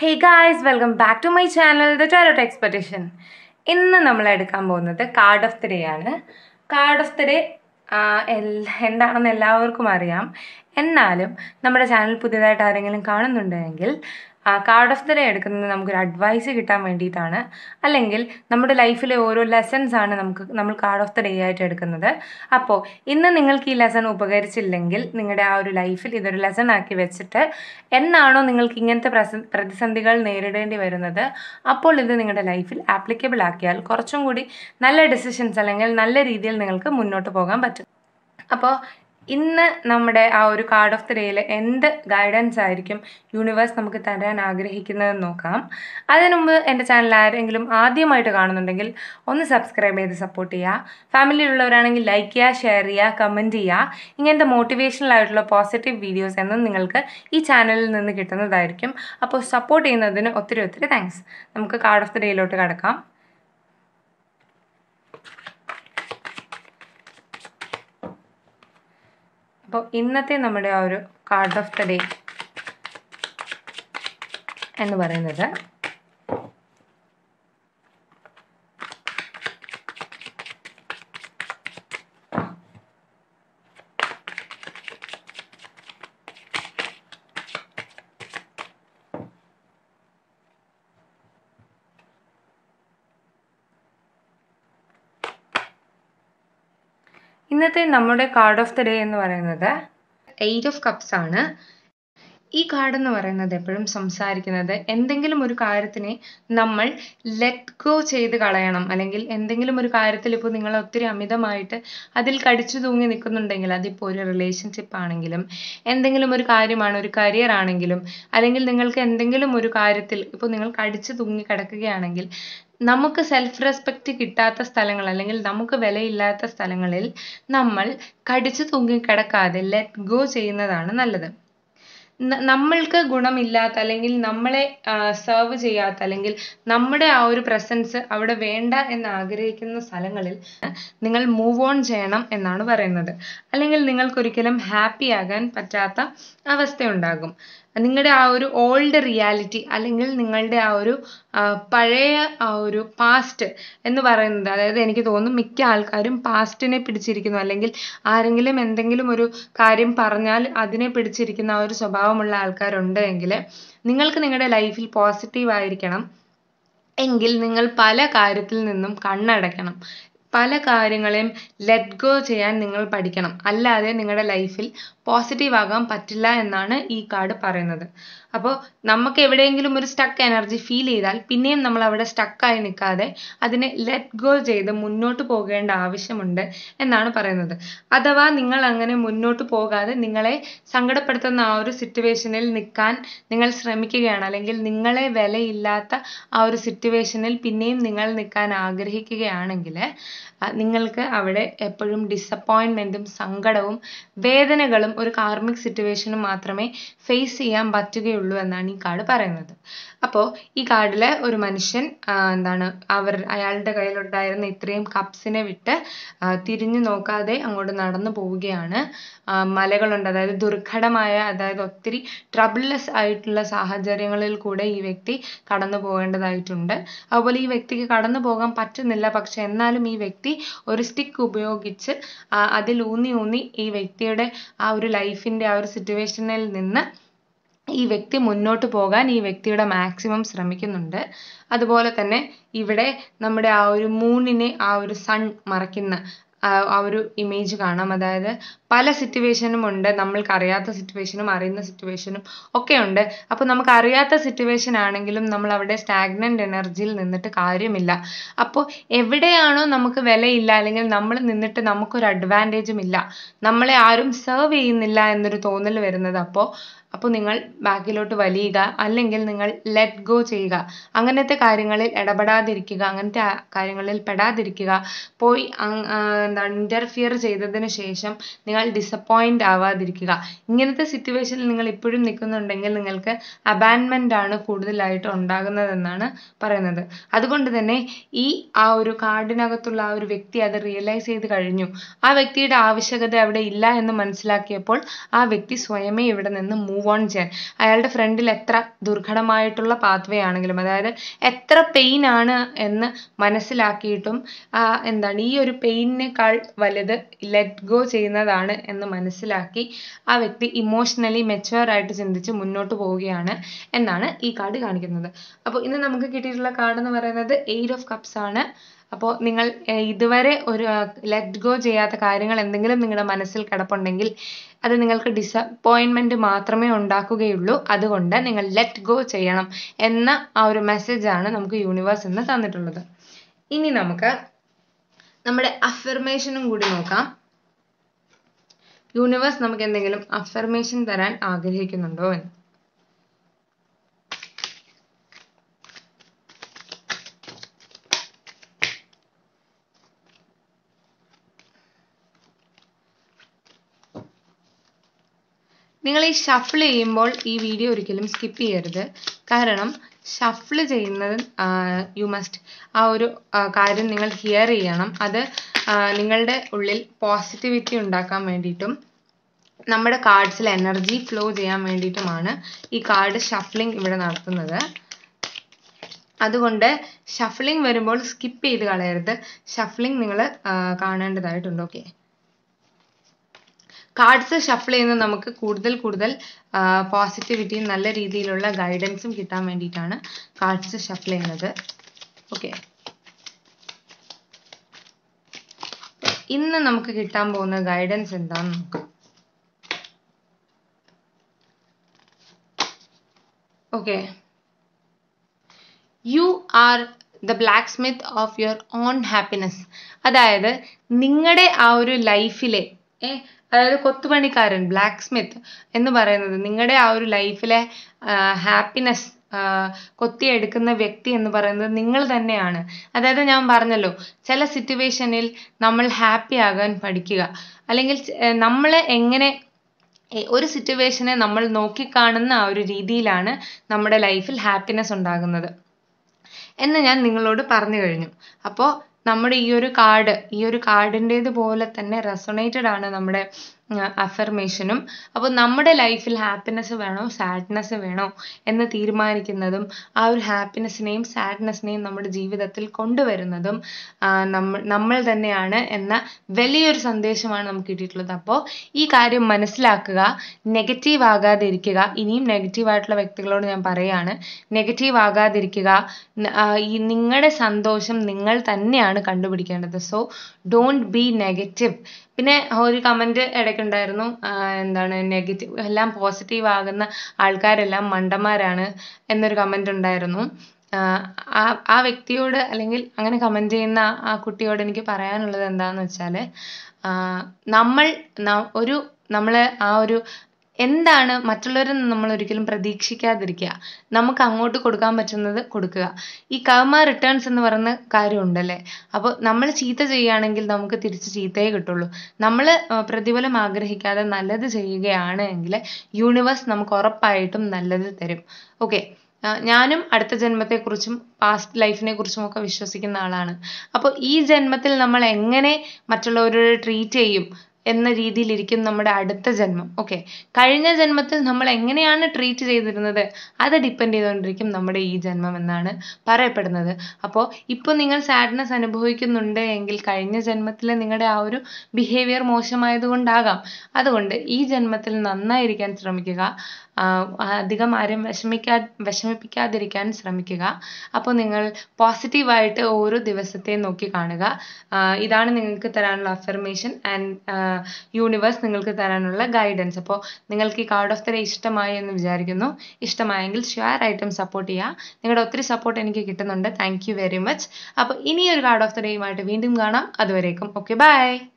hey guys welcome back to my channel the tarot expectation ഇന്ന് നമ്മൾ എടുക്കാൻ പോകുന്നത് കാർഡ് ഓഫ് ദി ഡേ ആണ് കാർഡ് ഓഫ് ദി ഡേ എന്താണെന്ന് എല്ലാവർക്കും അറിയാം എന്നാലും നമ്മുടെ ചാനൽ പുതിയതായിട്ട് ആരെങ്കിലും കാണുന്നുണ്ടെങ്കിൽ കാർഡ് ഓഫ് ദി ഡേ എടുക്കുന്നത് നമുക്കൊരു അഡ്വൈസ് കിട്ടാൻ വേണ്ടിയിട്ടാണ് അല്ലെങ്കിൽ നമ്മുടെ ലൈഫിലെ ഓരോ ലെസൺസ് ആണ് നമുക്ക് നമ്മൾ കാർഡ് ഓഫ് ദി ഡേ ആയിട്ട് എടുക്കുന്നത് അപ്പോൾ ഇന്ന് നിങ്ങൾക്ക് ഈ ലെസൺ ഉപകരിച്ചില്ലെങ്കിൽ നിങ്ങളുടെ ആ ഒരു ലൈഫിൽ ഇതൊരു ലെസൺ ആക്കി വെച്ചിട്ട് എന്നാണോ നിങ്ങൾക്ക് ഇങ്ങനത്തെ പ്രസ പ്രതിസന്ധികൾ നേരിടേണ്ടി വരുന്നത് അപ്പോൾ ഇത് നിങ്ങളുടെ ലൈഫിൽ ആപ്ലിക്കബിൾ ആക്കിയാൽ കുറച്ചും കൂടി നല്ല ഡിസിഷൻസ് അല്ലെങ്കിൽ നല്ല രീതിയിൽ നിങ്ങൾക്ക് മുന്നോട്ട് പോകാൻ പറ്റും അപ്പോൾ ഇന്ന് നമ്മുടെ ആ ഒരു കാർഡ് ഓഫ് ദി ഡേയിൽ എന്ത് ഗൈഡൻസ് ആയിരിക്കും യൂണിവേഴ്സ് നമുക്ക് തരാൻ ആഗ്രഹിക്കുന്നതെന്ന് നോക്കാം അതിനു മുമ്പ് എൻ്റെ ചാനൽ ആരെങ്കിലും ആദ്യമായിട്ട് കാണുന്നുണ്ടെങ്കിൽ ഒന്ന് സബ്സ്ക്രൈബ് ചെയ്ത് സപ്പോർട്ട് ചെയ്യുക ഫാമിലിയിലുള്ളവരാണെങ്കിൽ ലൈക്ക് ചെയ്യുക ഷെയർ ചെയ്യുക കമൻറ്റ് ചെയ്യുക ഇങ്ങനത്തെ മോട്ടിവേഷണൽ ആയിട്ടുള്ള പോസിറ്റീവ് വീഡിയോസ് എന്നും നിങ്ങൾക്ക് ഈ ചാനലിൽ നിന്ന് കിട്ടുന്നതായിരിക്കും അപ്പോൾ സപ്പോർട്ട് ചെയ്യുന്നതിന് ഒത്തിരി ഒത്തിരി താങ്ക്സ് നമുക്ക് കാർഡ് ഓഫ് ദി ഡേയിലോട്ട് കടക്കാം അപ്പോൾ ഇന്നത്തെ നമ്മുടെ ആ ഒരു കാർഡ് ഓഫ് ദ ഡേ എന്ന് പറയുന്നത് ഇന്നത്തെ നമ്മുടെ കാർഡ് ഓഫ് ദ ഡേ എന്ന് പറയുന്നത് എയ്റ്റ് ഓഫ് കപ്സ് ആണ് ഈ കാർഡ് എന്ന് പറയുന്നത് എപ്പോഴും സംസാരിക്കുന്നത് എന്തെങ്കിലും ഒരു കാര്യത്തിനെ നമ്മൾ ലെറ്റ് ഗോ ചെയ്ത് കളയണം അല്ലെങ്കിൽ എന്തെങ്കിലും ഒരു കാര്യത്തിൽ ഇപ്പോൾ നിങ്ങൾ ഒത്തിരി അമിതമായിട്ട് അതിൽ കടിച്ചു തൂങ്ങി നിൽക്കുന്നുണ്ടെങ്കിൽ അതിപ്പോൾ ഒരു റിലേഷൻഷിപ്പ് ആണെങ്കിലും എന്തെങ്കിലും ഒരു കാര്യമാണ് ഒരു കരിയർ ആണെങ്കിലും അല്ലെങ്കിൽ നിങ്ങൾക്ക് എന്തെങ്കിലും ഒരു കാര്യത്തിൽ ഇപ്പോൾ നിങ്ങൾ കടിച്ചു തൂങ്ങി കിടക്കുകയാണെങ്കിൽ നമുക്ക് സെൽഫ് റെസ്പെക്റ്റ് കിട്ടാത്ത സ്ഥലങ്ങൾ അല്ലെങ്കിൽ നമുക്ക് വിലയില്ലാത്ത സ്ഥലങ്ങളിൽ നമ്മൾ കടിച്ചു തൂങ്ങി കിടക്കാതെ ലെറ്റ് ഗോ ചെയ്യുന്നതാണ് നല്ലത് നമ്മൾക്ക് ഗുണമില്ലാത്ത അല്ലെങ്കിൽ നമ്മളെ സെർവ് ചെയ്യാത്ത അല്ലെങ്കിൽ നമ്മുടെ ആ ഒരു പ്രസൻസ് അവിടെ വേണ്ട എന്ന് ആഗ്രഹിക്കുന്ന സ്ഥലങ്ങളിൽ നിങ്ങൾ മൂവ് ഓൺ ചെയ്യണം എന്നാണ് പറയുന്നത് അല്ലെങ്കിൽ നിങ്ങൾക്കൊരിക്കലും ഹാപ്പി ആകാൻ പറ്റാത്ത അവസ്ഥയുണ്ടാകും നിങ്ങളുടെ ആ ഒരു ഓൾഡ് റിയാലിറ്റി അല്ലെങ്കിൽ നിങ്ങളുടെ ആ ഒരു പഴയ ആ ഒരു പാസ്റ്റ് എന്ന് പറയുന്നത് അതായത് എനിക്ക് തോന്നുന്നു മിക്ക ആൾക്കാരും പാസ്റ്റിനെ പിടിച്ചിരിക്കുന്നു അല്ലെങ്കിൽ ആരെങ്കിലും എന്തെങ്കിലും ഒരു കാര്യം പറഞ്ഞാൽ അതിനെ പിടിച്ചിരിക്കുന്ന ആ ഒരു സ്വഭാവമുള്ള ആൾക്കാരുണ്ട് എങ്കിൽ നിങ്ങൾക്ക് നിങ്ങളുടെ ലൈഫിൽ പോസിറ്റീവ് ആയിരിക്കണം എങ്കിൽ നിങ്ങൾ പല കാര്യത്തിൽ നിന്നും കണ്ണടയ്ക്കണം പല കാര്യങ്ങളെയും ലെറ്റ് ഗോ ചെയ്യാൻ നിങ്ങൾ പഠിക്കണം അല്ലാതെ നിങ്ങളുടെ ലൈഫിൽ പോസിറ്റീവ് ആകാൻ പറ്റില്ല എന്നാണ് ഈ കാർഡ് പറയുന്നത് അപ്പോൾ നമുക്ക് എവിടെയെങ്കിലും ഒരു സ്റ്റക്ക് എനർജി ഫീൽ ചെയ്താൽ പിന്നെയും നമ്മൾ അവിടെ സ്റ്റക്കായി നിൽക്കാതെ അതിനെ ലെറ്റ് ഗോ ചെയ്ത് മുന്നോട്ട് പോകേണ്ട ആവശ്യമുണ്ട് എന്നാണ് പറയുന്നത് അഥവാ നിങ്ങൾ അങ്ങനെ മുന്നോട്ട് പോകാതെ നിങ്ങളെ സങ്കടപ്പെടുത്തുന്ന ആ ഒരു സിറ്റുവേഷനിൽ നിൽക്കാൻ നിങ്ങൾ ശ്രമിക്കുകയാണ് അല്ലെങ്കിൽ നിങ്ങളെ വിലയില്ലാത്ത ആ ഒരു സിറ്റുവേഷനിൽ പിന്നെയും നിങ്ങൾ നിൽക്കാൻ ആഗ്രഹിക്കുകയാണെങ്കിൽ നിങ്ങൾക്ക് അവിടെ എപ്പോഴും ഡിസപ്പോയിൻമെൻറ്റും സങ്കടവും വേദനകളും ഒരു കാർമിക് സിറ്റുവേഷനും മാത്രമേ ഫേസ് ചെയ്യാൻ പറ്റുകയുള്ളൂ എന്നാണ് ഈ കാർഡ് പറയുന്നത് അപ്പോൾ ഈ കാർഡിൽ ഒരു മനുഷ്യൻ എന്താണ് അവർ അയാളുടെ കയ്യിലുണ്ടായിരുന്ന ഇത്രയും കപ്സിനെ വിട്ട് തിരിഞ്ഞു നോക്കാതെ അങ്ങോട്ട് നടന്നു പോവുകയാണ് മലകളുണ്ട് അതായത് ദുർഘടമായ അതായത് ഒത്തിരി ട്രബിൾലെസ് ആയിട്ടുള്ള സാഹചര്യങ്ങളിൽ കൂടെ ഈ വ്യക്തി കടന്നു പോകേണ്ടതായിട്ടുണ്ട് അതുപോലെ ഈ വ്യക്തിക്ക് കടന്നു പോകാൻ പറ്റുന്നില്ല പക്ഷെ എന്നാലും ഈ വ്യക്തി ഒരു സ്റ്റിക്ക് ഉപയോഗിച്ച് അതിൽ ഊന്നി ഊന്നി ഈ വ്യക്തിയുടെ ആ ഒരു ലൈഫിൻ്റെ ആ ഒരു സിറ്റുവേഷനിൽ നിന്ന് ഈ വ്യക്തി മുന്നോട്ട് പോകാൻ ഈ വ്യക്തിയുടെ മാക്സിമം ശ്രമിക്കുന്നുണ്ട് അതുപോലെ തന്നെ ഇവിടെ നമ്മുടെ ആ ഒരു മൂണിനെ ആ ഒരു സൺ മറയ്ക്കുന്ന ആ ഒരു ഇമേജ് കാണാം അതായത് പല സിറ്റുവേഷനും ഉണ്ട് നമ്മൾക്ക് അറിയാത്ത സിറ്റുവേഷനും അറിയുന്ന സിറ്റുവേഷനും ഒക്കെ ഉണ്ട് അപ്പോൾ നമുക്ക് അറിയാത്ത സിറ്റുവേഷൻ ആണെങ്കിലും നമ്മൾ അവിടെ സ്റ്റാഗ്നൻ്റ് എനർജിയിൽ നിന്നിട്ട് കാര്യമില്ല അപ്പോൾ എവിടെയാണോ നമുക്ക് വിലയില്ല അല്ലെങ്കിൽ നമ്മൾ നിന്നിട്ട് നമുക്കൊരു അഡ്വാൻറ്റേജും ഇല്ല നമ്മളെ ആരും സെർവ് ചെയ്യുന്നില്ല എന്നൊരു തോന്നൽ വരുന്നത് അപ്പോൾ അപ്പോൾ നിങ്ങൾ ബാക്കിലോട്ട് വലിയുക അല്ലെങ്കിൽ നിങ്ങൾ ലെറ്റ് ഗോ ചെയ്യുക അങ്ങനത്തെ കാര്യങ്ങളിൽ ഇടപെടാതിരിക്കുക അങ്ങനത്തെ കാര്യങ്ങളിൽ പെടാതിരിക്കുക പോയി എന്താണ് ഇൻ്റർഫിയർ ചെയ്തതിന് ശേഷം നിങ്ങൾ ഡിസപ്പോയിൻ്റ് ആവാതിരിക്കുക ഇങ്ങനത്തെ സിറ്റുവേഷനിൽ നിങ്ങൾ ഇപ്പോഴും നിൽക്കുന്നുണ്ടെങ്കിൽ നിങ്ങൾക്ക് അബാൻമെൻ്റ് ആണ് കൂടുതലായിട്ട് ഉണ്ടാകുന്നതെന്നാണ് പറയുന്നത് അതുകൊണ്ട് തന്നെ ഈ ആ ഒരു കാർഡിനകത്തുള്ള ആ ഒരു വ്യക്തി അത് റിയലൈസ് ചെയ്ത് കഴിഞ്ഞു ആ വ്യക്തിയുടെ ആവശ്യകത അവിടെ ഇല്ല എന്ന് മനസ്സിലാക്കിയപ്പോൾ ആ വ്യക്തി സ്വയമേ ഇവിടെ നിന്ന് മൂവ് മൂവ് ഓൺ ചെയ്യാൻ അയാളുടെ ഫ്രണ്ടിൽ എത്ര ദുർഘടമായിട്ടുള്ള പാത്വേ ആണെങ്കിലും അതായത് എത്ര പെയിൻ ആണ് എന്ന് മനസ്സിലാക്കിയിട്ടും ആ എന്താണ് ഈ ഒരു പെയിനേക്കാൾ വലുത് ലെറ്റ് ഗോ ചെയ്യുന്നതാണ് എന്ന് മനസ്സിലാക്കി ആ വ്യക്തി ഇമോഷണലി മെച്ചുവർ ആയിട്ട് ചിന്തിച്ച് മുന്നോട്ട് പോവുകയാണ് എന്നാണ് ഈ കാർഡ് കാണിക്കുന്നത് അപ്പോൾ ഇന്ന് നമുക്ക് കിട്ടിയിട്ടുള്ള കാർഡ് എന്ന് പറയുന്നത് എയ്റ്റ് ഓഫ് കപ്സ് ആണ് അപ്പോൾ നിങ്ങൾ ഏർ ഇതുവരെ ഒരു ലെറ്റ് ഗോ ചെയ്യാത്ത കാര്യങ്ങൾ എന്തെങ്കിലും നിങ്ങളുടെ മനസ്സിൽ കിടപ്പുണ്ടെങ്കിൽ അത് നിങ്ങൾക്ക് ഡിസപ്പോയിൻമെന്റ് മാത്രമേ ഉണ്ടാക്കുകയുള്ളൂ അതുകൊണ്ട് നിങ്ങൾ ലെറ്റ് ഗോ ചെയ്യണം എന്ന ആ ഒരു മെസ്സേജ് ആണ് നമുക്ക് യൂണിവേഴ്സ് ഇന്ന് തന്നിട്ടുള്ളത് ഇനി നമുക്ക് നമ്മുടെ അഫർമേഷനും കൂടി നോക്കാം യൂണിവേഴ്സ് നമുക്ക് എന്തെങ്കിലും അഫർമേഷൻ തരാൻ ആഗ്രഹിക്കുന്നുണ്ടോ എന്ന് നിങ്ങൾ ഈ ഷഫിൾ ചെയ്യുമ്പോൾ ഈ വീഡിയോ ഒരിക്കലും സ്കിപ്പ് ചെയ്യരുത് കാരണം ഷഫിൾ ചെയ്യുന്നത് യു മസ്റ്റ് ആ ഒരു ആ, കാര്യം നിങ്ങൾ ഹിയർ ചെയ്യണം അത് ആ, നിങ്ങളുടെ ഉള്ളിൽ പോസിറ്റിവിറ്റി ഉണ്ടാക്കാൻ വേണ്ടിയിട്ടും നമ്മുടെ കാർഡ്സിൽ എനർജി ഫ്ലോ ചെയ്യാൻ വേണ്ടിയിട്ടുമാണ് ഈ കാർഡ് ഷഫ്ലിംഗ് ഇവിടെ നടത്തുന്നത് അതുകൊണ്ട് ഷഫ്ലിംഗ് വരുമ്പോൾ സ്കിപ്പ് ചെയ്ത് കളയരുത് ഷഫ്ലിംഗ് നിങ്ങൾ കാണേണ്ടതായിട്ടുണ്ട് ഓക്കെ കാർഡ്സ് ഷഫിൾ ചെയ്യുന്നത് നമുക്ക് കൂടുതൽ കൂടുതൽ പോസിറ്റിവിറ്റിയും നല്ല രീതിയിലുള്ള ഗൈഡൻസും കിട്ടാൻ വേണ്ടിയിട്ടാണ് കാർഡ്സ് ഷഫിൾ ചെയ്യുന്നത് ഓക്കെ ഇന്ന് നമുക്ക് കിട്ടാൻ പോകുന്ന ഗൈഡൻസ് എന്താണെന്ന് നോക്കാം okay you are the blacksmith of your own happiness അതായത് നിങ്ങളുടെ ആ ഒരു ലൈഫിലെ ഏ അതായത് കൊത്തുപണിക്കാരൻ ബ്ലാക്ക് സ്മിത്ത് എന്ന് പറയുന്നത് നിങ്ങളുടെ ആ ഒരു ലൈഫിലെ ഹാപ്പിനെസ് കൊത്തിയെടുക്കുന്ന വ്യക്തി എന്ന് പറയുന്നത് നിങ്ങൾ തന്നെയാണ് അതായത് ഞാൻ പറഞ്ഞല്ലോ ചില സിറ്റുവേഷനിൽ നമ്മൾ ഹാപ്പി ആകാൻ പഠിക്കുക അല്ലെങ്കിൽ നമ്മൾ എങ്ങനെ ഏ- ഒരു സിറ്റുവേഷനെ നമ്മൾ നോക്കിക്കാണുന്ന ആ ഒരു രീതിയിലാണ് നമ്മുടെ ലൈഫിൽ ഹാപ്പിനെസ് ഉണ്ടാകുന്നത് എന്ന് ഞാൻ നിങ്ങളോട് പറഞ്ഞു കഴിഞ്ഞു അപ്പോൾ നമ്മുടെ ഈ ഒരു കാർഡ് ഈ ഒരു കാർഡിൻ്റേത് പോലെ തന്നെ റെസൊണേറ്റഡ് ആണ് നമ്മുടെ അഫർമേഷനും അപ്പോൾ നമ്മുടെ ലൈഫിൽ ഹാപ്പിനെസ് വേണോ സാഡ്നെസ് വേണോ എന്ന് തീരുമാനിക്കുന്നതും ആ ഒരു ഹാപ്പിനെസ്സിനെയും സാഡ്നെസ്സിനെയും നമ്മുടെ ജീവിതത്തിൽ കൊണ്ടുവരുന്നതും ആ, നമ്മൾ നമ്മൾ തന്നെയാണ് എന്ന വലിയൊരു സന്ദേശമാണ് നമുക്ക് കിട്ടിയിട്ടുള്ളത് അപ്പോൾ ഈ കാര്യം മനസ്സിലാക്കുക നെഗറ്റീവ് ആകാതെ ഇരിക്കുക ഇനിയും നെഗറ്റീവ് ആയിട്ടുള്ള വ്യക്തികളോട് ഞാൻ പറയാണ് നെഗറ്റീവ് ആകാതിരിക്കുക ന- ആ, ഈ നിങ്ങളുടെ സന്തോഷം നിങ്ങൾ തന്നെയാണ് കണ്ടുപിടിക്കേണ്ടത് സോ ഡോണ്ട് ബി നെഗറ്റീവ് പിന്നെ ഒരു കമന്റ് ഇടയ്ക്കുണ്ടായിരുന്നു ആ, എന്താണ് നെഗറ്റീവ് എല്ലാം പോസിറ്റീവ് ആകുന്ന ആൾക്കാരെല്ലാം മണ്ടന്മാരാണ് എന്നൊരു കമന്റ് ഉണ്ടായിരുന്നു ആ, ആ ആ വ്യക്തിയോട് അല്ലെങ്കിൽ അങ്ങനെ കമന്റ് ചെയ്യുന്ന ആ- ആ കുട്ടിയോട് എനിക്ക് പറയാനുള്ളത് എന്താന്ന് വെച്ചാൽ നമ്മൾ ന- ഒരു നമ്മൾ ആ ഒരു എന്താണ് മറ്റുള്ളവരിൽ നിന്ന് നമ്മൾ ഒരിക്കലും പ്രതീക്ഷിക്കാതിരിക്കുക നമുക്ക് അങ്ങോട്ട് കൊടുക്കാൻ പറ്റുന്നത് കൊടുക്കുക ഈ കർമ്മ റിട്ടേൺസ് എന്ന് പറയുന്ന കാര്യമുണ്ടല്ലേ അപ്പോൾ നമ്മൾ ചീത്ത ചെയ്യുകയാണെങ്കിൽ നമുക്ക് തിരിച്ച് ചീത്തയേ കിട്ടുള്ളൂ നമ്മൾ പ്രതിഫലം ആഗ്രഹിക്കാതെ നല്ലത് ചെയ്യുകയാണ് എങ്കിൽ യൂണിവേഴ്സ് നമുക്ക് ഉറപ്പായിട്ടും നല്ലത് തരും ഓക്കെ ഞാനും അടുത്ത ജന്മത്തെക്കുറിച്ചും പാസ്റ്റ് ലൈഫിനെ കുറിച്ചും ഒക്കെ വിശ്വസിക്കുന്ന ആളാണ് അപ്പോൾ ഈ ജന്മത്തിൽ നമ്മൾ എങ്ങനെ മറ്റുള്ളവരോട് ട്രീറ്റ് ചെയ്യും എന്ന രീതിയിലിരിക്കും നമ്മുടെ അടുത്ത ജന്മം ഓക്കെ കഴിഞ്ഞ ജന്മത്തിൽ നമ്മൾ എങ്ങനെയാണ് ട്രീറ്റ് ചെയ്തിരുന്നത് അത് ഡിപ്പെൻഡ് ചെയ്തുകൊണ്ടിരിക്കും നമ്മുടെ ഈ ജന്മം എന്നാണ് പറയപ്പെടുന്നത് അപ്പോൾ ഇപ്പോൾ നിങ്ങൾ സാഡ്നെസ് അനുഭവിക്കുന്നുണ്ട് എങ്കിൽ കഴിഞ്ഞ ജന്മത്തിലെ നിങ്ങളുടെ ആ ഒരു ബിഹേവിയർ മോശമായതുകൊണ്ടാകാം അതുകൊണ്ട് ഈ ജന്മത്തിൽ നന്നായിരിക്കാൻ ശ്രമിക്കുക ആ, അധികം ആരും വിഷമിക്കാ വിഷമിപ്പിക്കാതിരിക്കാൻ ശ്രമിക്കുക അപ്പോൾ നിങ്ങൾ പോസിറ്റീവായിട്ട് ഓരോ ദിവസത്തെയും നോക്കി കാണുക ആ, ഇതാണ് നിങ്ങൾക്ക് തരാനുള്ള അഫർമേഷൻ ആൻഡ് യൂണിവേഴ്സ് നിങ്ങൾക്ക് തരാനുള്ള ഗൈഡൻസ് അപ്പോൾ നിങ്ങൾക്ക് ഈ കാർഡ് ഓഫ് ദ ഡേ ഇഷ്ടമായി എന്ന് വിചാരിക്കുന്നു ഇഷ്ടമായെങ്കിൽ ഷുവർ ആയിട്ടും സപ്പോർട്ട് ചെയ്യുക നിങ്ങളുടെ ഒത്തിരി സപ്പോർട്ട് എനിക്ക് കിട്ടുന്നുണ്ട് താങ്ക് യു വെരി മച്ച് അപ്പോൾ ഇനി ഒരു കാർഡ് ഓഫ് ദ ഡേയുമായിട്ട് വീണ്ടും കാണാം അതുവരേക്കും ഓക്കെ ബൈ